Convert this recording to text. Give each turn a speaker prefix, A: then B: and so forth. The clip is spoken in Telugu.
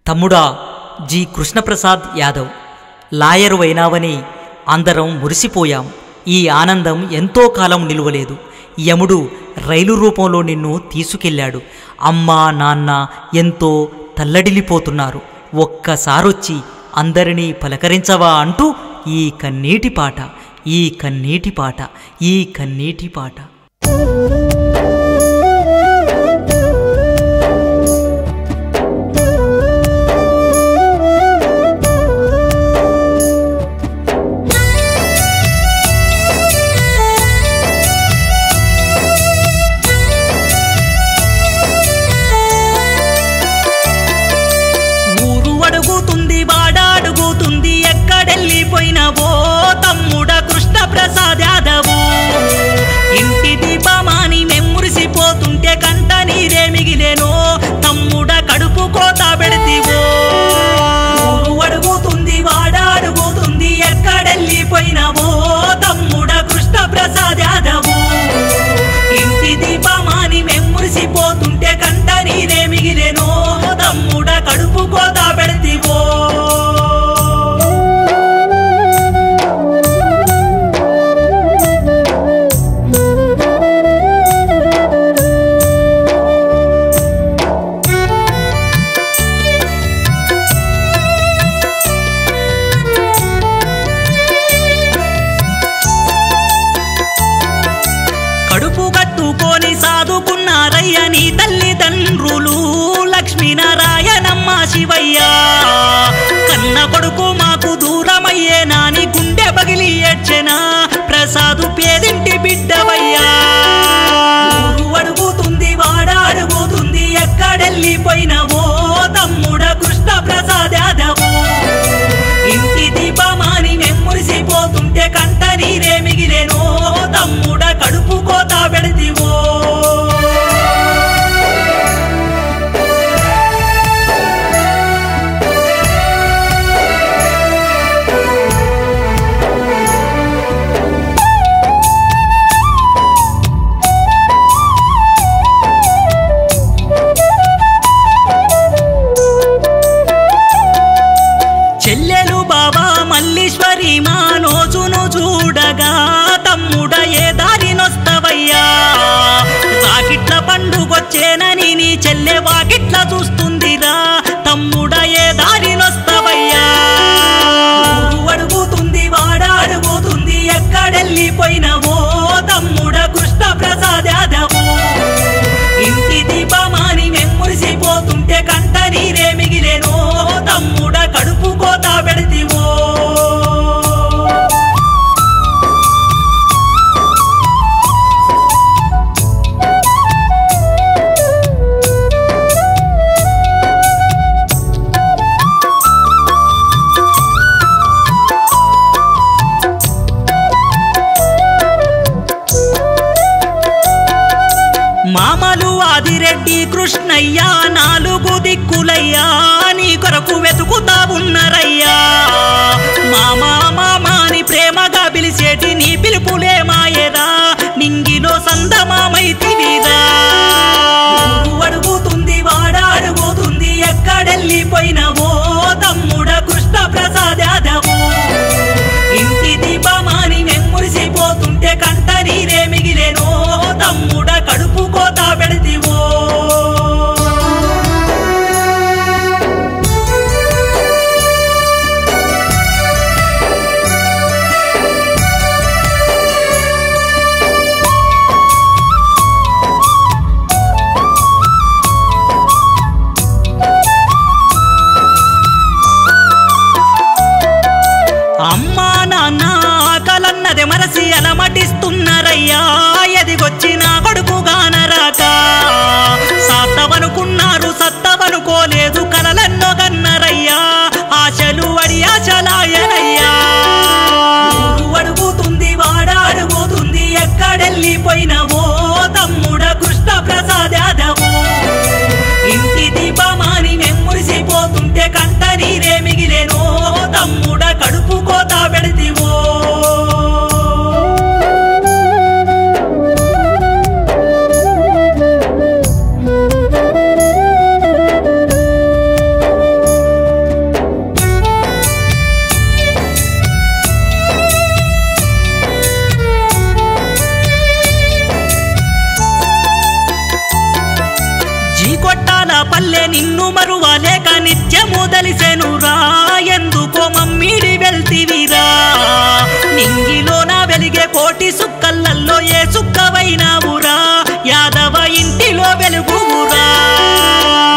A: తమ్ముడా జి కృష్ణప్రసాద్ యాదవ్ లాయరు అయినావని అందరం మురిసిపోయాం ఈ ఆనందం ఎంతో కాలం నిలువలేదు యముడు రైలు రూపంలో నిన్ను తీసుకెళ్ళాడు అమ్మా నాన్న ఎంతో తల్లడిల్లిపోతున్నారు ఒక్కసారొచ్చి అందరినీ పలకరించవా అంటూ ఈ కన్నీటి పాట ఈ కన్నీటి పాట ఈ కన్నీటి పాట
B: ఊరు అడుగుతుంది వాడాడుగుతుంది ఎక్కడెళ్ళిపోయినవో తమ్ముడ కృష్ణ ప్రసాద్ యాదవు ఇంటి దీపమాని మెమ్మురిసిపోతుంటే కంట నీరే మిగిలేనో తమ్ముడ కడుపు కోత పెడితివో ఊరు అడుగుతుంది వాడాడుగుతుంది ఎక్కడెళ్ళిపోయినవో తమ్ముడ కృష్ణ ప్రసాద్ యాదవు ఇంటి దీపమాని మెమ్మురిసిపోతుంటే కంట నీరే మిగిలేనో తమ్ముడ కడుపు కోత పెడితివో కడుపు కట్టుకొని సాదుకున్నారయ్య నీ తల్లిదండ్రులు లక్ష్మీనారాయణమ్మ శివయ్య కన్న కొడుకు మాకు దూరమయ్యే నాని గుండె పగిలి ఏడ్చెనా ప్రసాదు పేదింటి బిడ్డవయ్యా ఊరు అడుగుతుంది వాడ అడుగుతుంది ఎక్కడెళ్ళిపోయినవో తమ్ముడ కృష్ణ ప్రసాద్ యాదవు ఇంటి దీపమాని మెమ్మురిసిపోతుంటే కంట నీరే మిగిలేనో తమ్ముడ కడుపు కోత పెడితివో చెల్లెలు బాబా మల్లీశ్వరి మా నోజును చూడగా తమ్ముడ ఏ దారినొస్తవయ్యా రాకిట్ల పండుగొచ్చేనని నీ చెల్లె వాకిట్ల చూస్తుందిరా తమ్ముడ ఏ దారినొస్తవయ్యా ఊరు అడుగుతుంది వాడ అడుగుతుంది ఎక్కడెళ్ళిపోయినవో తమ్ముడ కృష్ణ ప్రసాద్ యాదవు ఇంటి దీపమాని మెమ్మురిసిపోతుంటే కంట నీరే మిగిలేనో తమ్ముడ కడుపు కోత పెడితివో మామలు ఆదిరెడ్డి కృష్ణయ్య నాలుగు దిక్కులయ్యా నీ కొరకు వెతుకుతా ఉన్నరయ్యా మామా మామాని ప్రేమగా పిలిచేటి నీ పిలుపులే మాయరా నింగిలో సందమామైతివిరా ఊరు అడుగుతుంది వాడ అడుగుతుంది ఎక్కడెళ్ళిపోయినవో తమ్ముడ కృష్ణ ప్రసాద్ యాదవు ఇంటి దీపమాని మెమ్మురిసిపోతుంటే కంట నీరే మిగిలేనో తమ్ముడ కడుపు కోత పెడితివో అమ్మా నాన్న ఆకలన్నది మరసి అలమటిస్తున్నారయ్యా ఎదిగొచ్చి నా కొడుకు గానరాక సాత్తవనుకున్నారు సత్తవనుకోలేదు కలలెన్నో గన్నరయ్యా ఆశలు అడి ఆశలాయనయ్యా ఊరు అడుగుతుంది వాడ అడుగుతుంది ఎక్కడెళ్ళిపోయినవో తమ్ముడ కృష్ణ ప్రసాద్ యాదవు ఇంటి దీపమాని మెమ్మురిసిపోతుంటే కంట నీరే మిగిలేనో తమ్ముడ కడుపు కోత పెడితివో గుండె నిన్ను మరువలేక నిత్యము దలిసెనురా ఎందుకో మమ్మీడి వెళ్తివిరా నింగిలోన వెలిగే కోటి సుక్కలల్లో ఏ సుక్కవైనావురా యాదవ ఇంటిలో వెలుగురా